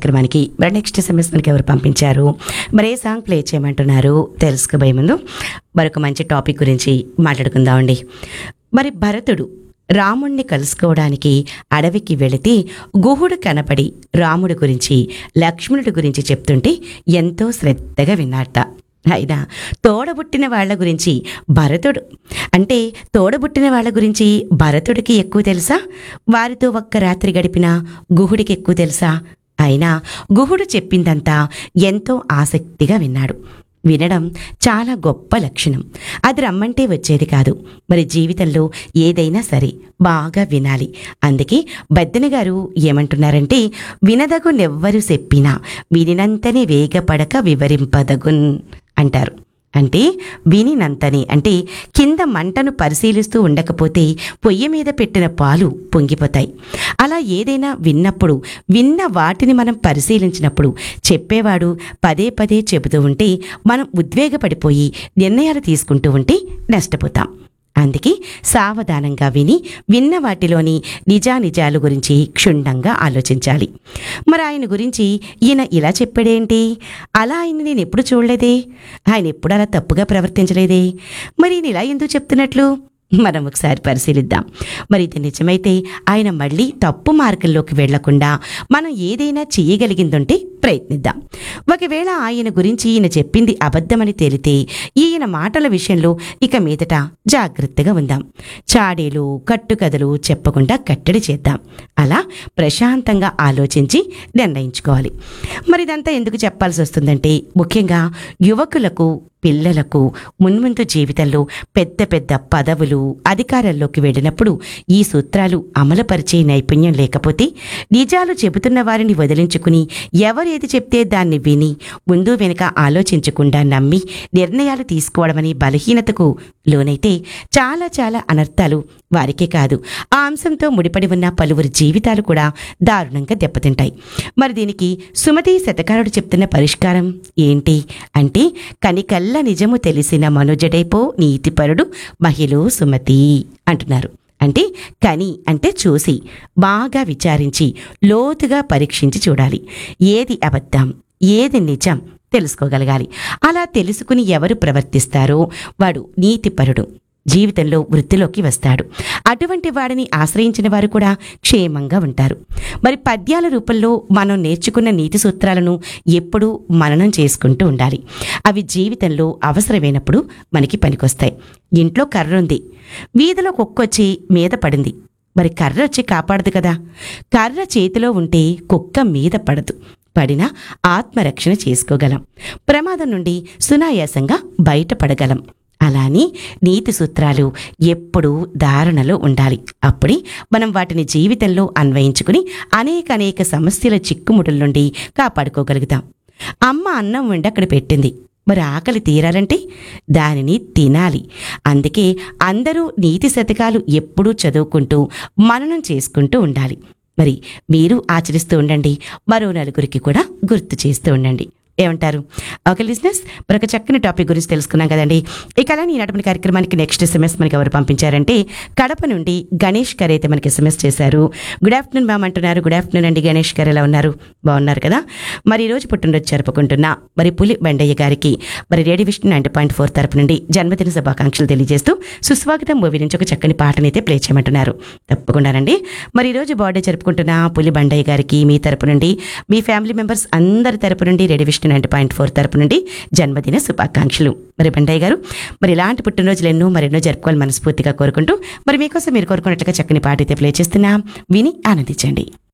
కార్యక్రమానికి మరి next SMS మనకి ఎవరు పంపించారు మరి ఏ సాంగ్ ప్లే చేయమంటున్నారు తెలుసుకోబోయే ముందు మరొక మంచి టాపిక్ గురించి మాట్లాడుకుందామండి మరి భరతుడు రాముణ్ణి కలుసుకోవడానికి అడవికి వెళితే గుహుడు కనపడి రాముడి గురించి లక్ష్మణుడి గురించి చెప్తుంటే ఎంతో శ్రద్ధగా విన్నాడట అయినా తోడబుట్టిన వాళ్ళ గురించి భరతుడు అంటే తోడబుట్టిన వాళ్ళ గురించి భరతుడికి ఎక్కువ తెలుసా వారితో ఒక్క రాత్రి గడిపిన గుహుడికి ఎక్కువ తెలుసా అయినా గుహుడు చెప్పిందంతా ఎంతో ఆసక్తిగా విన్నాడు వినడం చాలా గొప్ప లక్షణం అది రమ్మంటే వచ్చేది కాదు మరి జీవితంలో ఏదైనా సరే బాగా వినాలి అందుకే బద్దెన గారు ఏమంటున్నారంటే వినదగు నెవ్వరు చెప్పినా వినినంతనే వేగపడక వివరింపదగున్ అంటారు అంటే వినినంతనే అంటే కింద మంటను పరిశీలిస్తూ ఉండకపోతే పొయ్యి మీద పెట్టిన పాలు పొంగిపోతాయి అలా ఏదైనా విన్నప్పుడు విన్న వాటిని మనం పరిశీలించినప్పుడు చెప్పేవాడు పదే పదే చెబుతూ ఉంటే మనం ఉద్వేగపడిపోయి నిర్ణయాలు తీసుకుంటూ ఉంటే నష్టపోతాం అందుకే సావధానంగా విని విన్న వాటిలోని నిజానిజాలు గురించి క్షుణ్ణంగా ఆలోచించాలి మరి ఆయన గురించి ఈయన ఇలా చెప్పాడేంటి అలా ఆయన నేను ఎప్పుడు చూడలేదే ఆయన ఎప్పుడు అలా తప్పుగా ప్రవర్తించలేదే మరి ఈయన ఇలా ఎందుకు చెప్తున్నట్లు మనం ఒకసారి పరిశీలిద్దాం మరి ఇది నిజమైతే ఆయన మళ్ళీ తప్పు మార్గంలోకి వెళ్లకుండా మనం ఏదైనా చేయగలిగిందంటే ప్రయత్నిద్దాం ఒకవేళ ఆయన గురించి ఈయన చెప్పింది అబద్ధమని తేలితే ఈయన మాటల విషయంలో ఇక మీదట జాగ్రత్తగా ఉందాం చాడీలు కట్టుకథలు చెప్పకుండా కట్టడి చేద్దాం అలా ప్రశాంతంగా ఆలోచించి నిర్ణయించుకోవాలి మరి ఇదంతా ఎందుకు చెప్పాల్సి వస్తుందంటే ముఖ్యంగా యువకులకు పిల్లలకు మున్ముందు జీవితంలో పెద్ద పెద్ద పదవులు అధికారాల్లోకి వెళ్ళినప్పుడు ఈ సూత్రాలు అమలుపరిచే నైపుణ్యం లేకపోతే నిజాలు చెబుతున్న వారిని వదిలించుకుని ఎవరేది చెప్తే దాన్ని విని ముందు వెనుక ఆలోచించకుండా నమ్మి నిర్ణయాలు తీసుకోవడమని బలహీనతకు లోనైతే చాలా చాలా అనర్థాలు వారికే కాదు ఆ అంశంతో ముడిపడి ఉన్న పలువురి జీవితాలు కూడా దారుణంగా దెబ్బతింటాయి మరి దీనికి సుమతి శతకారుడు చెప్తున్న పరిష్కారం ఏంటి అంటే కనికల్ల నిజము తెలిసిన మనుజడైపో నీతిపరుడు మహిళ సుమతి అంటున్నారు అంటే కని అంటే చూసి బాగా విచారించి లోతుగా పరీక్షించి చూడాలి ఏది అబద్ధం ఏది నిజం తెలుసుకోగలగాలి అలా తెలుసుకుని ఎవరు ప్రవర్తిస్తారో వాడు నీతిపరుడు జీవితంలో వృత్తిలోకి వస్తాడు అటువంటి వాడిని ఆశ్రయించిన వారు కూడా క్షేమంగా ఉంటారు మరి పద్యాల రూపంలో మనం నేర్చుకున్న నీతి సూత్రాలను ఎప్పుడూ మననం చేసుకుంటూ ఉండాలి అవి జీవితంలో అవసరమైనప్పుడు మనకి పనికొస్తాయి ఇంట్లో కర్ర ఉంది వీధిలో కుక్కొచ్చి మీద పడింది మరి కర్ర వచ్చి కాపాడదు కదా కర్ర చేతిలో ఉంటే కుక్క మీద పడదు పడినా ఆత్మరక్షణ చేసుకోగలం ప్రమాదం నుండి సునాయాసంగా బయటపడగలం అలాని నీతి సూత్రాలు ఎప్పుడూ ధారణలో ఉండాలి అప్పుడే మనం వాటిని జీవితంలో అన్వయించుకుని అనేక అనేక సమస్యల చిక్కుముడుల నుండి కాపాడుకోగలుగుతాం అమ్మ అన్నం వండి అక్కడ పెట్టింది మరి ఆకలి తీరాలంటే దానిని తినాలి అందుకే అందరూ నీతి శతకాలు ఎప్పుడూ చదువుకుంటూ మననం చేసుకుంటూ ఉండాలి మరి మీరు ఆచరిస్తూ ఉండండి మరో నలుగురికి కూడా గుర్తు చేస్తూ ఉండండి ఏమంటారు ఓకే లిజినెస్ మరొక చక్కని టాపిక్ గురించి తెలుసుకున్నాం కదండి ఇక అలా ఈనాటి కార్యక్రమానికి నెక్స్ట్ ఎస్ఎంఎస్ మనకి ఎవరు పంపించారంటే కడప నుండి గణేష్ గారు అయితే మనకి ఎస్ఎంఎస్ చేశారు గుడ్ ఆఫ్టర్నూన్ మ్యామ్ అంటున్నారు గుడ్ ఆఫ్టర్నూన్ అండి గణేష్ గారు ఎలా ఉన్నారు బాగున్నారు కదా మరి ఈ రోజు పుట్టినరోజు జరుపుకుంటున్న మరి పులి బండయ్య గారికి మరి radio Vishnu ninety point four తరపు నుండి జన్మదిన శుభాకాంక్షలు తెలియజేస్తూ సుస్వాగతం మూవీ నుంచి ఒక చక్కని పాటనైతే అయితే ప్లే చేయమంటున్నారు తప్పకుండానండి మరి ఈ రోజు బర్త్డే జరుపుకుంటున్న పులి బండయ్య గారికి మీ తరపు నుండి మీ ఫ్యామిలీ మెంబర్స్ అందరి తరపు నుండి radio Vishnu ninety point four తరపు నుండి జన్మదిన శుభాకాంక్షలు మరి బండయ్య గారు మరి ఇలాంటి పుట్టినరోజులు ఎన్నో మరెన్నో జరుపుకోవాలి మనస్ఫూర్తిగా కోరుకుంటూ మరి మీకోసం మీరు కోరుకున్నట్లుగా చక్కని పాట అయితే ప్లే చేస్తున్నా విని ఆనందించండి